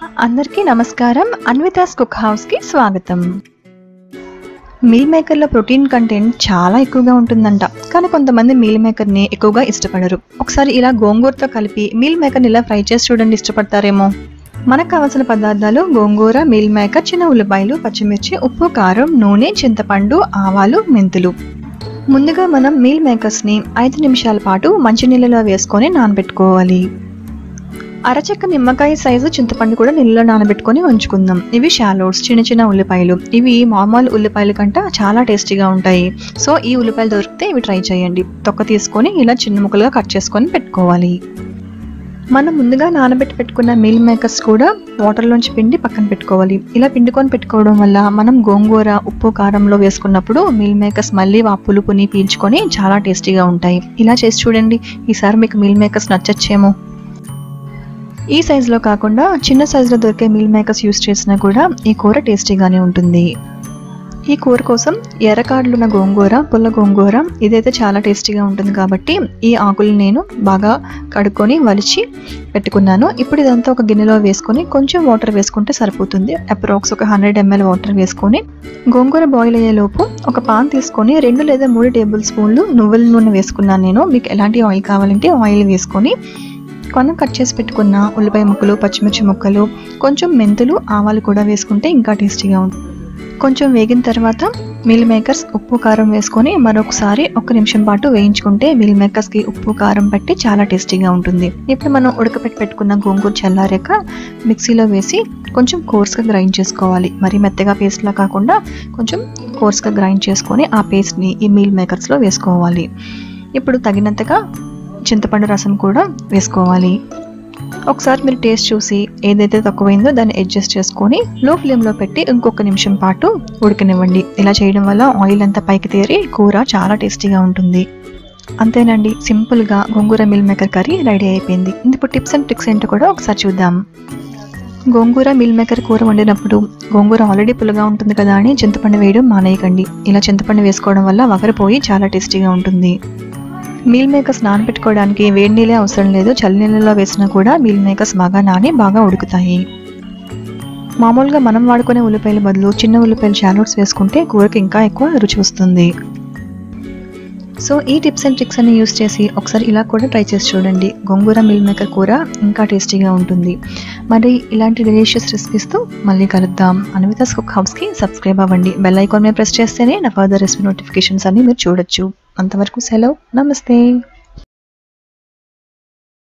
అందరికీ నమస్కారం అన్వితాస్ కుక్ హౌస్కి స్వాగతం మీల్ మేకర్లో ప్రోటీన్ కంటెంట్ చాలా ఎక్కువగా ఉంటుందంట కానీ కొంతమంది మీల్ మేకర్ని ఎక్కువగా ఇష్టపడరు ఒకసారి ఇలా గోంగూరతో కలిపి మీల్ మేకర్ని ఇలా ఫ్రై చేసి చూడండి ఇష్టపడతారేమో మనకు కావాల్సిన పదార్థాలు గోంగూర మీల్ మేకర్ చిన్న ఉల్లిపాయలు పచ్చిమిర్చి ఉప్పు కారం నూనె చింతపండు ఆవాలు మెంతులు ముందుగా మనం మీల్ మేకర్స్ని ఐదు నిమిషాల పాటు మంచినీళ్ళలో వేసుకొని నానబెట్టుకోవాలి అరచెక్క నిమ్మకాయ సైజు చింతపండు కూడా నీళ్ళలో నానబెట్టుకొని ఉంచుకుందాం ఇవి షాలోట్స్ చిన్న చిన్న ఉల్లిపాయలు ఇవి మామూలు ఉల్లిపాయల కంటే చాలా టేస్టీగా ఉంటాయి సో ఈ ఉల్లిపాయలు దొరికితే ఇవి ట్రై చేయండి తొక్క తీసుకొని ఇలా చిన్న ముక్కలుగా కట్ చేసుకొని పెట్టుకోవాలి మనం ముందుగా నానబెట్టి పెట్టుకున్న మీల్ మేకర్స్ కూడా వాటర్లోంచి పిండి పక్కన పెట్టుకోవాలి ఇలా పిండుకొని పెట్టుకోవడం వల్ల మనం గోంగూర ఉప్పు కారంలో వేసుకున్నప్పుడు మీల్ మేకర్స్ మళ్ళీ ఆ పులుపుని పీల్చుకొని చాలా టేస్టీగా ఉంటాయి ఇలా చేసి చూడండి ఈసారి మీకు మీల్ మేకర్స్ నచ్చచ్చేమో ఈ సైజులో కాకుండా చిన్న సైజులో దొరికే మీల్ మేకర్స్ యూస్ చేసినా కూడా ఈ కూర టేస్టీగానే ఉంటుంది ఈ కూర కోసం ఎర్రకాడలున్న గోంగూర పుల్ల గోంగూర ఇదైతే చాలా టేస్టీగా ఉంటుంది కాబట్టి ఈ ఆకులు నేను బాగా కడుక్కొని వలిచి పెట్టుకున్నాను ఇప్పుడు ఇదంతా ఒక గిన్నెలో వేసుకొని కొంచెం వాటర్ వేసుకుంటే సరిపోతుంది అప్రాక్స్ ఒక హండ్రెడ్ ఎంఎల్ వాటర్ వేసుకొని గోంగూర బాయిల్ అయ్యేలోపు ఒక పాన్ తీసుకొని రెండు లేదా మూడు టేబుల్ స్పూన్లు నువ్వుల నూనె వేసుకున్నాను నేను మీకు ఎలాంటి ఆయిల్ కావాలంటే ఆయిల్ వేసుకొని కొన కట్ చేసి పెట్టుకున్న ఉల్లిపాయ ముక్కలు పచ్చిమిర్చి ముక్కలు కొంచెం మెంతులు ఆవాలు కూడా వేసుకుంటే ఇంకా టేస్టీగా ఉంటుంది కొంచెం వేగిన తర్వాత మిల్ మేకర్స్ ఉప్పు కారం వేసుకొని మరొకసారి ఒక నిమిషం పాటు వేయించుకుంటే మిల్ మేకర్స్కి ఉప్పు కారం పట్టి చాలా టేస్టీగా ఉంటుంది ఇప్పుడు మనం ఉడకపెట్టి పెట్టుకున్న గోంగూర చల్లారాక మిక్సీలో వేసి కొంచెం కోర్స్గా గ్రైండ్ చేసుకోవాలి మరి మెత్తగా పేస్ట్లా కాకుండా కొంచెం కోర్స్గా గ్రైండ్ చేసుకొని ఆ పేస్ట్ని ఈ మీల్ మేకర్స్లో వేసుకోవాలి ఇప్పుడు తగినంతగా చింతపండు రసం కూడా వేసుకోవాలి ఒకసారి మీరు టేస్ట్ చూసి ఏదైతే తక్కువైందో దాన్ని అడ్జస్ట్ చేసుకొని లో ఫ్లేమ్లో పెట్టి ఇంకొక నిమిషం పాటు ఉడకనివ్వండి ఇలా చేయడం వల్ల ఆయిల్ అంతా పైకి తేరి కూర చాలా టేస్టీగా ఉంటుంది అంతేనండి సింపుల్గా gongura meal maker curry ready అయిపోయింది ఇప్పుడు టిప్స్ అండ్ ట్రిక్స్ ఏంటో కూడా ఒకసారి చూద్దాం గోంగూర మిల్ మేకర్ కూర వండినప్పుడు గోంగూర ఆల్రెడీ పుల్లగా ఉంటుంది కదా అని చింతపండు వేయడం మానేయకండి ఇలా చింతపండు వేసుకోవడం వల్ల వగరపోయి చాలా టేస్టీగా ఉంటుంది మీల్ మేకర్స్ నానబెట్టుకోవడానికి వేడి నీళ్ళే అవసరం లేదు చల్ల నీళ్ళలో వేసినా కూడా మీల్ మేకర్స్ బాగా నాని బాగా ఉడుకుతాయి మామూలుగా మనం వాడుకునే ఉల్లిపాయల బదులు చిన్న ఉల్లిపాయలు షాలోట్స్ వేసుకుంటే కూరకి ఇంకా ఎక్కువ రుచి వస్తుంది సో ఈ టిప్స్ అండ్ ట్రిక్స్ అన్ని యూస్ చేసి ఒకసారి ఇలా కూడా ట్రై చేసి చూడండి గోంగూర మిల్ మేకర్ కూర ఇంకా టేస్టీగా ఉంటుంది మరి ఇలాంటి డెలిషియస్ రెసిపీస్తో మళ్ళీ కలుద్దాం అన్వితాస్ కుక్ హౌస్కి సబ్స్క్రైబ్ అవ్వండి బెల్ ఐకాన్ మీద ప్రెస్ చేస్తేనే నా ఫర్దర్ రెసిపీ నోటిఫికేషన్స్ అన్ని మీరు చూడొచ్చు అంతవరకు సెలవు నమస్తే